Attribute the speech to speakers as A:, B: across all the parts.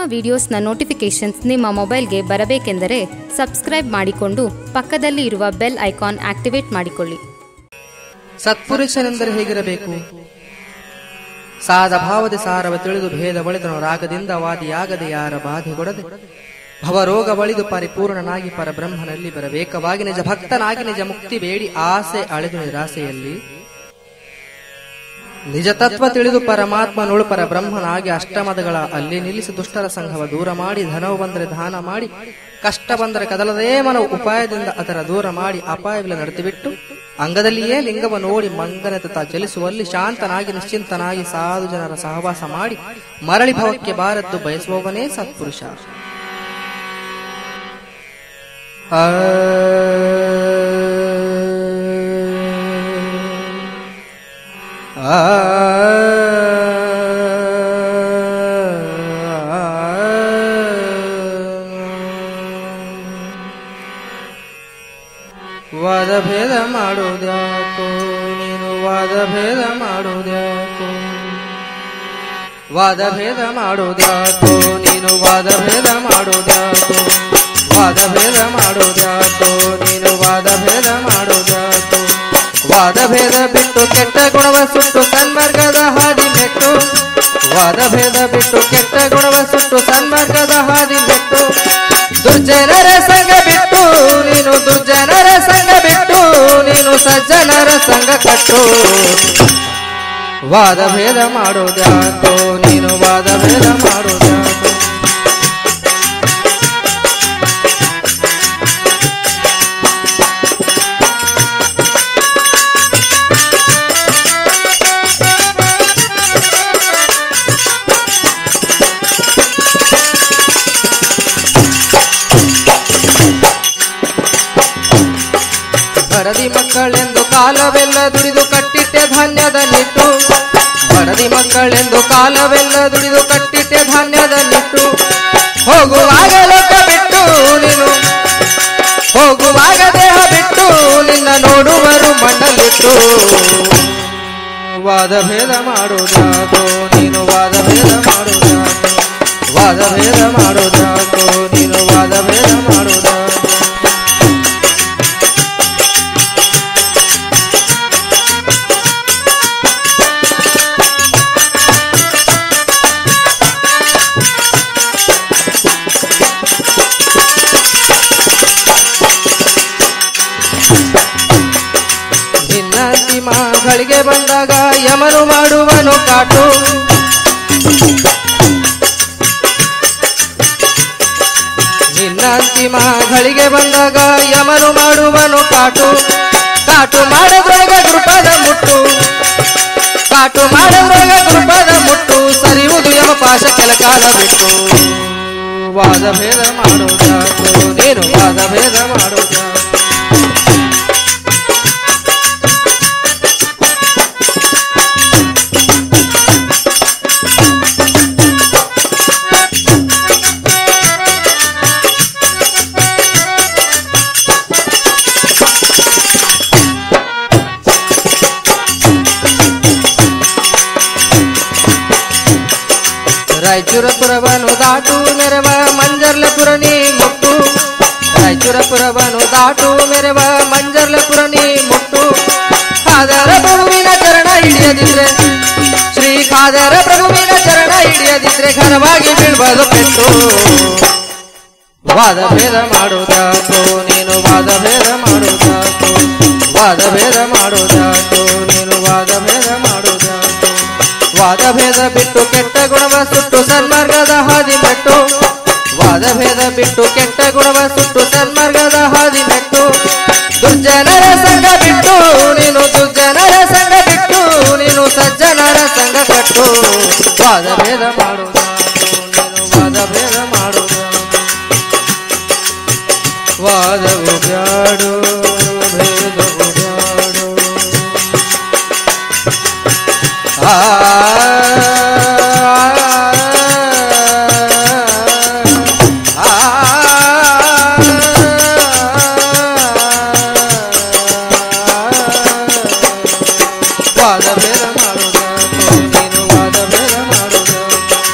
A: ವಿಡಿಯೋಸ್ನ notifications ನಿಮ್ಮ ಮೊಬೈಲ್ಗೆ ಬರಬೇಕೆಂದರೆ subscribe ಮಾಡಿಕೊಂಡು ಪಕ್ಕದಲ್ಲಿ ಇರುವ ಬೆಲ್ ಐಕಾನ್ ಆಕ್ಟಿವೇಟ್ ಮಾಡಿಕೊಳ್ಳಿ
B: ಸತ್ಪುರುಷನೆಂದರೆ ಹೇಗಿರಬೇಕು ಸಾದ ಭಾವದ ಸಾರವ ತಿಳಿದು ಭೇದ ಬಳಿದನು ರಾಗದಿಂದ ವಾದಿಯಾಗದೆ ಯಾರ ಬಾಧೆಗೊಡದೆ ಭವರೋಗ ಬಳಿದು ಪರಿಪೂರ್ಣನಾಗಿ ಪರಬ್ರಹ್ಮನಲ್ಲಿ ಬರಬೇಕವಾಗಿ ನಿಜ ಭಕ್ತನಾಗಿ ನಿಜ ಮುಕ್ತಿ ಬೇಡಿ ಆಸೆ ಅಳೆದು ನಿರಾಸೆಯಲ್ಲಿ ನಿಜ ತತ್ವ ತಿಳಿದು ಪರಮಾತ್ಮನುಳು ಪರಬ್ರಹ್ಮನಾಗಿ ಅಷ್ಟಮದಗಳ ಅಲ್ಲಿ ನಿಲ್ಲಿಸಿ ದುಷ್ಟರ ಸಂಘವ ದೂರ ಮಾಡಿ ಧನವು ಬಂದರೆ ದಾನ ಮಾಡಿ ಕಷ್ಟ ಬಂದರೆ ಕದಲದೇ ಮನವು ಉಪಾಯದಿಂದ ಅದರ ದೂರ ಮಾಡಿ ಅಪಾಯವಿಲ್ಲ ನಡೆದುಬಿಟ್ಟು ಅಂಗದಲ್ಲಿಯೇ ಲಿಂಗವ ನೋಡಿ ಮಂಗನತ ತಾ ಚಲಿಸುವಲ್ಲಿ ಶಾಂತನಾಗಿ ನಿಶ್ಚಿಂತನಾಗಿ ಸಾಧು ಜನರ ಸಹವಾಸ ಮಾಡಿ ಮರಳಿ ಭವಕ್ಕೆ ಬಾರದ್ದು ಬಯಸುವವನೇ ಸತ್ಪುರುಷ ಆ ಆ ವಾದ ಭೇದ ಮಾಡುವುದ್ಯಾಕೋ ನೀನು ವಾದ ಭೇದ ಮಾಡುವುದ್ಯಾಕೋ ವಾದ ಭೇದ ಮಾಡುವುದ್ಯಾಕೋ ನೀನು ವಾದ ಭೇದ ಮಾಡುವುದ್ಯಾಕೋ ವಾದ ಭೇದ ಮಾಡುವುದ್ಯಾಕೋ ನೀನು ವಾದ ಭೇದ ಮಾಡುವುದ್ಯಾಕೋ ವಾದ ಭೇದ ಬಿಟ್ಟು ಕೆಟ್ಟ ಗುಣವ ಸುಟ್ಟು ಸನ್ಮಾರ್ಗದ ಹಾದಿ ಮೆಟ್ಟು ವಾದ ಭೇದ ಬಿಟ್ಟು ಕೆಟ್ಟ ಗುಣವ ಸುಟ್ಟು ಸನ್ಮಾರ್ಗದ ಹಾದಿ ಮೆಟ್ಟು ದುರ್ಜನರ ಸಂಘ ಬಿಟ್ಟು ನೀನು ದುರ್ಜನರ ಸಂಘ ಬಿಟ್ಟು ನೀನು ಸಜ್ಜನರ ಸಂಘ ಕಟ್ಟು ವಾದ ಭೇದ ಮಾಡೋದ್ಯಾಕೋ ನೀನು ವಾದ ಭೇದ ಮಾಡೋದ್ಯಾಕೋ ಬರದಿ ಮಕ್ಕಳೆಂದು ಕಾಲವೆಲ್ಲ ದುಡಿದು ಕಟ್ಟಿಟ್ಟೆ ಧಾನ್ಯದ ನಿಟ್ಟು ಬರದಿ ಮಕ್ಕಳೆಂದು ಕಾಲವೆಲ್ಲ ದುಡಿದು ಕಟ್ಟಿಟ್ಟೆ ಧಾನ್ಯದ ನಿಟ್ಟು ಹೋಗುವಾಗ ಲೋಕ ಬಿಟ್ಟು ನೀನು ಹೋಗುವಾಗ ದೇಹ ಬಿಟ್ಟು ನಿನ್ನ ನೋಡುವರು ಮಣ್ಣಲ್ಲಿಟ್ಟು ವಾದ ಭೇದ ಮಾಡುವುದಾಗೋ ನೀನು ವಾದ ಭೇದ ಮಾಡುವುದಾಗೋ ವಾದ ಭೇದ ಮಾಡುವುದಾಗೋ ನೀನು ವಾದ ಭೇದ ಮಾಡುವುದಾಗೋ ನಿನ್ನ ಗಳಿಗೆ ಬಂದಾಗ ಯಮನು ಮಾಡುವನು ಕಾಟು ನಿನ್ನ ಅಂತಿಮ ಗಳಿಗೆ ಬಂದಾಗ ಯಮನು ಮಾಡುವನು ಕಾಟು ಕಾಟು ಮಾಡದ್ರೊಳಗ ಕೃಪದ ಮುಟ್ಟು ಕಾಟು ಮಾಡದ್ರೊಳಗ ಕೃಪದ ಮುಟ್ಟು ಸರಿಯುವುದು ಯಮ ಪಾಶ ಕೆಲಕಾಲ ಬಿಟ್ಟು ವಾದ ಭೇದ ಮಾಡುವುದಾಕು ನೀನು ವಾದ ಭೇದ ಮಾಡುವುದಾಕು ರಾಯಚೂರಪುರವನು ದಾಟು ಮೆರವ ಮಂಜರ್ಲಪುರ ನೀ ಮುಟ್ಟು ರಾಯಚೂರಪುರವನು ದಾಟು ಮೆರವ ಮಂಜರ್ಲಪುರ ನೀ ಮುಟ್ಟು ಖಾದರ ಪ್ರಭುವಿನ ಚರಣ ಹಿಡಿಯದಿದ್ರೆ ಶ್ರೀ ಖಾದರ ಪ್ರಭುವಿನ ಚರಣ ಹಿಡಿಯದಿದ್ರೆ ಘನವಾಗಿ ಬೀಳ್ಬದು ಪೆಟ್ಟು ವಾದ ಭೇದ ಮಾಡುವುದಾಕೋ ನೀನು ವಾದ ಭೇದ ಮಾಡುವುದಾಕೋ ವಾದ ಭೇದ ಮಾಡುವುದಾಕೋ ನೀನು ವಾದ ಭೇದ ಮಾಡುವುದಾಕೋ ವಾದ ಭೇದ ಬಿಟ್ಟು ಕೆಟ್ಟ ಗುಣವ ಸುಟ್ಟು ಸನ್ಮಾರ್ಗದ ಹಾದಿ ಮೆಟ್ಟು ವಾದ ಭೇದ ಬಿಟ್ಟು ಕೆಟ್ಟ ಗುಣವ ಸುಟ್ಟು ಸನ್ಮಾರ್ಗದ ಹಾದಿ ಮೆಟ್ಟು ದುರ್ಜನರ ಸಂಘ ಬಿಟ್ಟು ನೀನು ದುರ್ಜನರ ಸಂಘ ಬಿಟ್ಟು ನೀನು ಸಜ್ಜನರ ಸಂಘ ಕಟ್ಟು ವಾದ ಭೇದ ಮಾಡುವುದಾಕೋ ನೀನು ವಾದ ಭೇದ ಮಾಡುವುದಾಕೋ ವಾದವು ಬ್ಯಾಡು ಭೇದವು ಬ್ಯಾಡು ಆ ವಾದ ಭೇದ ಮಾಡುವುದಾಕೋ ನೀನು ವಾದ ಭೇದ ಮಾಡುವುದಾಕೋ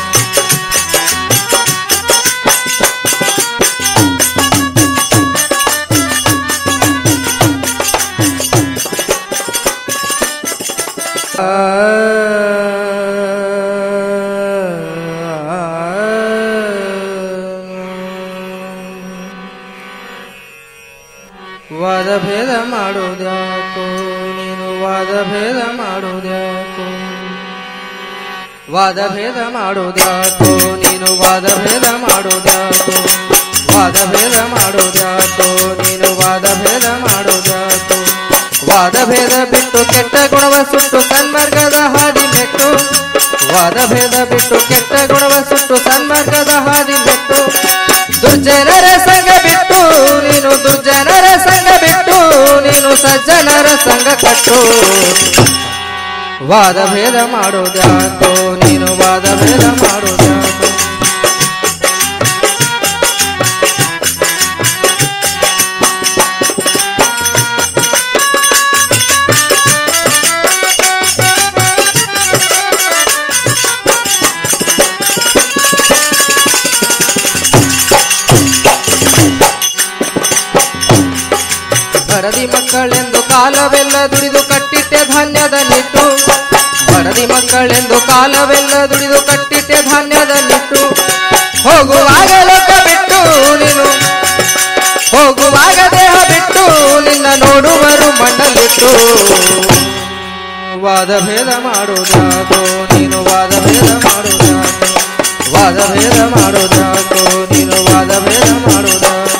B: ವಾದ ಭೇದ ಮಾಡುವುದ್ಯಾಕೋ ನೀನು ವಾದ ಭೇದ ಮಾಡುವುದ್ಯಾಕೋ ವಾದ ಭೇದ ಮಾಡುವುದ್ಯಾಕೋ ನೀನು ವಾದ ಭೇದ ಮಾಡುವುದ್ಯಾಕೋ ವಾದ ಭೇದ ಮಾಡುವುದ್ಯಾಕೋ ನೀನು ವಾದ ಭೇದ ಮಾಡುವುದ್ಯಾಕೋ ವಾದ ಭೇದ ಬಿಟ್ಟು ಕೆಟ್ಟ ಗುಣವ ಸುಟ್ಟು ಸನ್ಮಾರ್ಗದ ಹಾದಿ ಮೆಟ್ಟು ವಾದ ಭೇದ ಬಿಟ್ಟು ಕೆಟ್ಟ ಗುಣವ ಸುಟ್ಟು ಸನ್ಮಾರ್ಗದ ಹಾದಿ ಮೆಟ್ಟು ದುರ್ಜನರ ಸಂಘ ಬಿಟ್ಟು ನೀನು ದುರ್ಜನರ ಸಂಘ ಬಿಟ್ಟು ನೀನು ಸಜ್ಜನರ ಸಂಘ ಕಟ್ಟು ವಾದ ಭೇದ ಮಾಡುವುದ್ಯಾಕೋ ನೀನು ವಾದ ಭೇದ ಮಾಡುವುದ್ಯಾಕೋ ಬಡದಿ ಮಕ್ಕಳೆಂದು ಕಾಲವೆಲ್ಲ ದುಡಿದು ಕಟ್ಟಿಟ್ಟೆ ಧಾನ್ಯದ ನಿಟ್ಟು ಬಡದಿ ಮಕ್ಕಳೆಂದು ಕಾಲವೆಲ್ಲ ದುಡಿದು ಕಟ್ಟಿಟ್ಟೆ ಧಾನ್ಯದ ನಿಟ್ಟು ಹೋಗುವಾಗ ಲೋಕ ಬಿಟ್ಟು ನೀನು ಹೋಗುವಾಗ ದೇಹ ಬಿಟ್ಟು ನಿನ್ನ ನೋಡುವರು ಮಣ್ಣಲ್ಲಿಟ್ಟು ವಾದ ಭೇದ ಮಾಡುವುದಾಕೋ ನೀನು ವಾದ ಭೇದ ಮಾಡುವುದಾಕೋ ವಾದ ಭೇದ ಮಾಡುವುದಾಕೋ ನೀನು ವಾದ ಭೇದ ಮಾಡುವುದಾಕೋ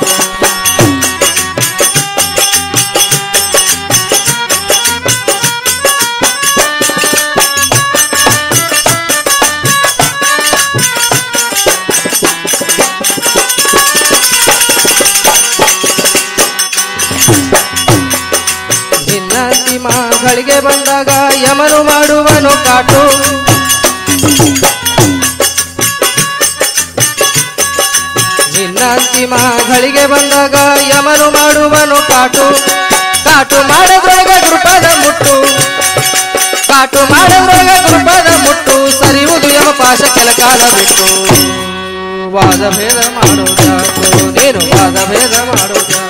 B: ನಿನ್ನ ಮಗಳಿಗೆ ಬಂದಾಗ ಯಮನು ಮಾಡುವನು ಕಾಟು ನಿನ್ನ ಅಂತಿಮ ಗಳಿಗೆ ಬಂದಾಗ ಯಮನು ಮಾಡುವನು ಕಾಟು ಕಾಟು ಮಾಡದ್ರಾಗ ಕೃಪದ ಮುಟ್ಟು ಕಾಟು ಮಾಡದ್ರಾಗ ಕೃಪದ ಮುಟ್ಟು ಸರಿಯುವುದು ಯಮ ಪಾಶ ಕೆಲಕಾಲ ಬಿಟ್ಟು ವಾದ ಭೇದ ಮಾಡುವುದಾಕೋ ನೀನು ವಾದ ಭೇದ ಮಾಡುವುದಾಕೋ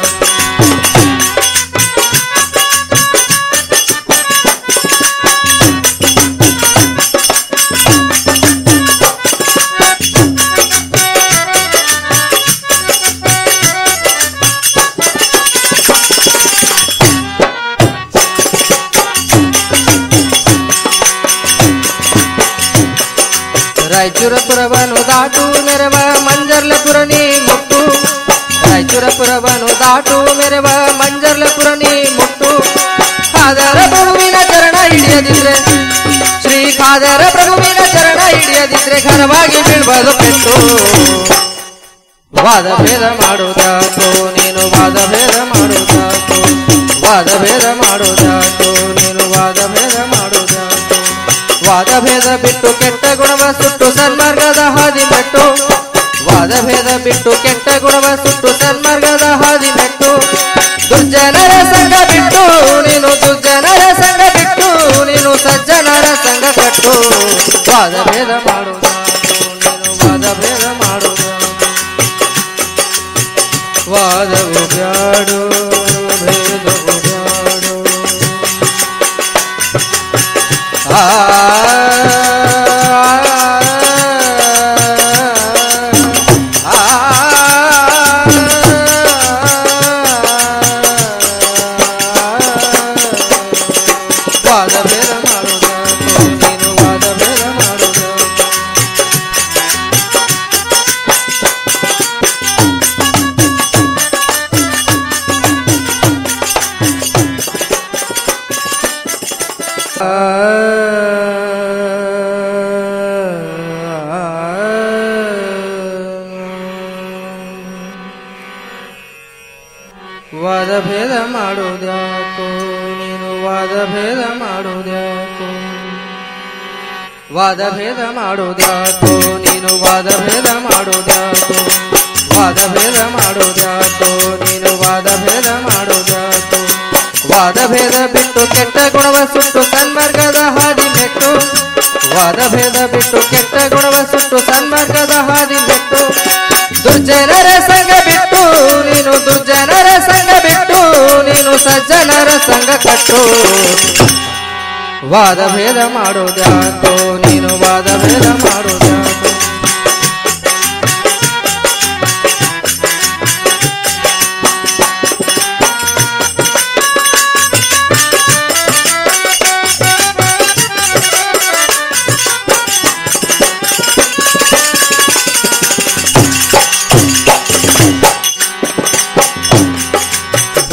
B: ರಾಯಚೂರಪುರವನು ದಾಟು ಮೆರವ ಮಂಜರ್ಲಪುರ ನೀ ಮುಟ್ಟು ರಾಯಚೂರಪುರವನು ದಾಟು ಮೆರವ ಮಂಜರ್ಲಪುರ ನೀ ಮುಟ್ಟು ಖಾದರ ಪ್ರಭುವಿನ ಚರಣ ಹಿಡಿಯದಿದ್ರೆ ಶ್ರೀ ಖಾದರ ಪ್ರಭುವಿನ ಚರಣ ಹಿಡಿಯದಿದ್ರೆ ಘನವಾಗಿ ಬೀಳ್ಬದು ಪೆಟ್ಟು ವಾದ ಭೇದ ಮಾಡುವುದಾಕೋ ನೀನು ವಾದ ಭೇದ ಮಾಡುವುದಾಕೋ ವಾದ ಭೇದ ಮಾಡುವುದಾಕೋ ನೀನು ವಾದ ಭೇದ ಮಾಡುವುದಾಕೋ ವಾದ ಭೇದ ಬಿಟ್ಟು ಕೆಟ್ಟ ಗುಣವ ಸುಟ್ಟು ಸನ್ಮಾರ್ಗದ ಹಾದಿ ಮೆಟ್ಟು ವಾದ ಭೇದ ಬಿಟ್ಟು ಕೆಟ್ಟ ಗುಣವ ಸುಟ್ಟು ಸನ್ಮಾರ್ಗದ ಹಾದಿ ಮೆಟ್ಟು ದುರ್ಜನರ ಸಂಘ ಬಿಟ್ಟು ನೀನು ದುರ್ಜನರ ಸಂಘ ಬಿಟ್ಟು ನೀನು ಸಜ್ಜನರ ಸಂಘ ಕಟ್ಟು ವಾದ ಭೇದ ಮಾಡುವುದಾಕೋ ನೀನು ವಾದ ಭೇದ ಮಾಡುವುದಾಕೋ ವಾದವು ಬ್ಯಾಡು ಭೇದವು ಬ್ಯಾಡು ಆ ವಾದ ಭೇದ ಮಾಡುವುದಾಕೋ ನೀನು ವಾದ ಭೇದ ಮಾಡುವುದಾಕೋ ವಾದ ಭೇದ ಮಾಡುವುದ್ಯಾಕೋ ನೀನು ವಾದ ಭೇದ ಮಾಡುವುದ್ಯಾಕೋ ವಾದ ಭೇದ ಮಾಡುವುದ್ಯಾಕೋ ನೀನು ವಾದ ಭೇದ ಮಾಡುವುದ್ಯಾಕೋ ವಾದ ಭೇದ ಮಾಡುವುದ್ಯಾಕೋ ನೀನು ವಾದ ಭೇದ ಮಾಡುವುದ್ಯಾಕೋ ವಾದ ಭೇದ ಬಿಟ್ಟು ಕೆಟ್ಟ ಗುಣವ ಸುಟ್ಟು ಸನ್ಮಾರ್ಗದ ಹಾದಿ ಮೆಟ್ಟು ವಾದ ಭೇದ ಬಿಟ್ಟು ಕೆಟ್ಟ ಗುಣವ ಸುಟ್ಟು ಸನ್ಮಾರ್ಗದ ಹಾದಿ ಮೆಟ್ಟು ದುರ್ಜನರ ಸಂಘ ಬಿಟ್ಟು ನೀನು ದುರ್ಜನರ ಸಂಘ ಬಿಟ್ಟು ನೀನು ಸಜ್ಜನರ ಸಂಘ ಕಟ್ಟು ವಾದ ಭೇದ ಮಾಡುವುದ್ಯಾಕೋ ನೀನು ವಾದ ಭೇದ ಮಾಡುವುದ್ಯಾಕೋ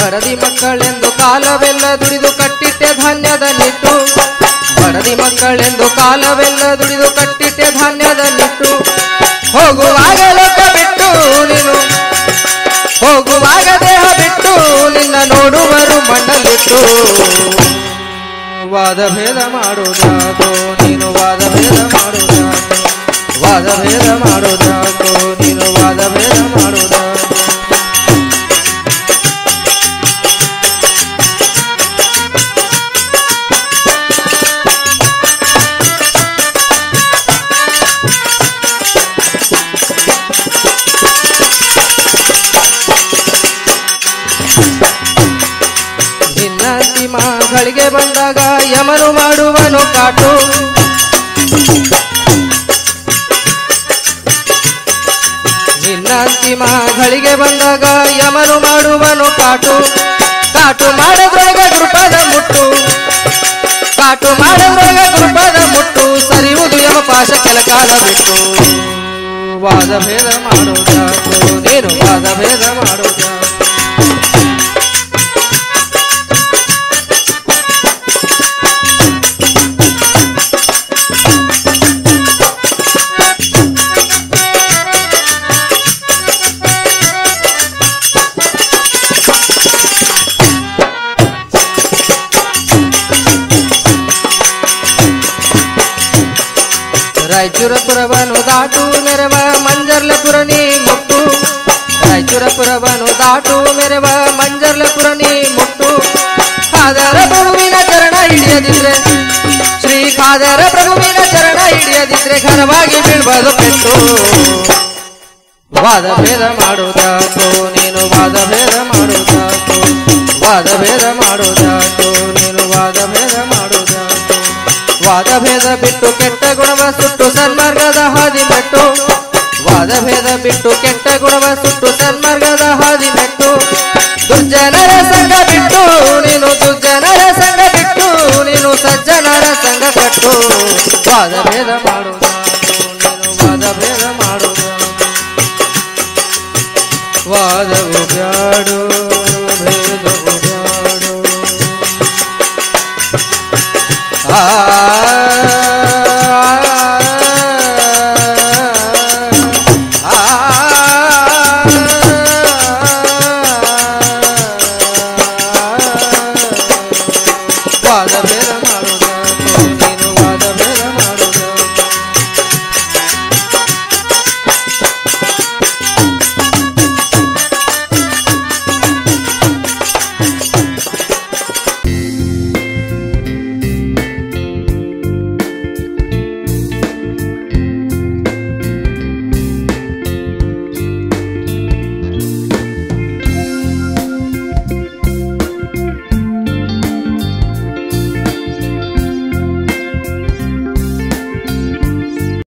B: ಬಡದಿ ಮಕ್ಕಳೆಂದು ಕಾಲವೆಲ್ಲ ದುಡಿದು ಕಟ್ಟಿಟ್ಟೆ ಧಾನ್ಯದ ನಿಟ್ಟು ಬಡದಿ ಮಕ್ಕಳೆಂದು ಕಾಲವೆಲ್ಲ ದುಡಿದು ಕಟ್ಟಿಟ್ಟೆ ಧಾನ್ಯದ ನಿಟ್ಟು ಹೋಗುವಾಗ ಲೋಕ ಬಿಟ್ಟು ನೀನು ಹೋಗುವಾಗ ದೇಹ ಬಿಟ್ಟು ನಿನ್ನ ನೋಡುವರು ಮಣ್ಣಲ್ಲಿಟ್ಟು ವಾದ ಭೇದ ಮಾಡುವುದಾಗೋ ನೀನು ವಾದ ಭೇದ ಮಾಡುವುದಾಗೋ ವಾದ ಭೇದ ಮಾಡುವುದಾಗೋ ನೀನು ವಾದ ಭೇದ ಮಾಡುವುದಾಗೋ ನಿನ್ನ ಮಗಳಿಗೆ ಬಂದಾಗ ಯಮನು ಮಾಡುವನು ಕಾಟು ನಿನ್ನ ಮಗಳಿಗೆ ಬಂದಾಗ ಯಮನು ಮಾಡುವನು ಕಾಟು ಕಾಟು ಮಾಡದ್ರೊಳಗ ಕೃಪದ ಮುಟ್ಟು ಕಾಟು ಮಾಡದ್ರೊಳಗ ಕೃಪದ ಮುಟ್ಟು ಸರಿಯುವುದು ಯಮ ಪಾಶ ಕೆಲಕಾಲ ಬಿಟ್ಟು ವಾದ ಭೇದ ಮಾಡುವುದಾತು ನೀನು ವಾದ ಭೇದ ಮಾಡುವುದಾತು ರಾಯಚೂರಪುರವನು ದಾಟು ಮೆರವ ಮಂಜರ್ಲಪುರ ನೀ ಮುಟ್ಟು ರಾಯಚೂರಪುರವನು ದಾಟು ಮೆರವ ಮಂಜರ್ಲಪುರ ನೀ ಮುಟ್ಟು ಖಾದರ ಪ್ರಭುವಿನ ಚರಣ ಹಿಡಿಯದಿದ್ರೆ ಶ್ರೀ ಖಾದರ ಪ್ರಭುವಿನ ಚರಣ ಹಿಡಿಯದಿದ್ರೆ ಘನವಾಗಿ ಬೀಳ್ಬದು ಪೆಟ್ಟು ವಾದ ಭೇದ ಮಾಡುವುದಾತು ನೀನು ವಾದ ಭೇದ ಮಾಡುವುದಾತು ವಾದ ಭೇದ ಮಾಡುವುದಾತು ನೀನು ವಾದ ಭೇದ ಮಾಡುವುದಾತು ವಾದ ಭೇದ ಬಿಟ್ಟು ಕೆಟ್ಟ ಗುಣವ ಸುಟ್ಟು ಸನ್ಮಾರ್ಗದ ಹಾದಿ ಮೆಟ್ಟು ವಾದ ಭೇದ ಬಿಟ್ಟು ಕೆಟ್ಟ ಗುಣವ ಸುಟ್ಟು ಸನ್ಮಾರ್ಗದ ಹಾದಿ ಮೆಟ್ಟು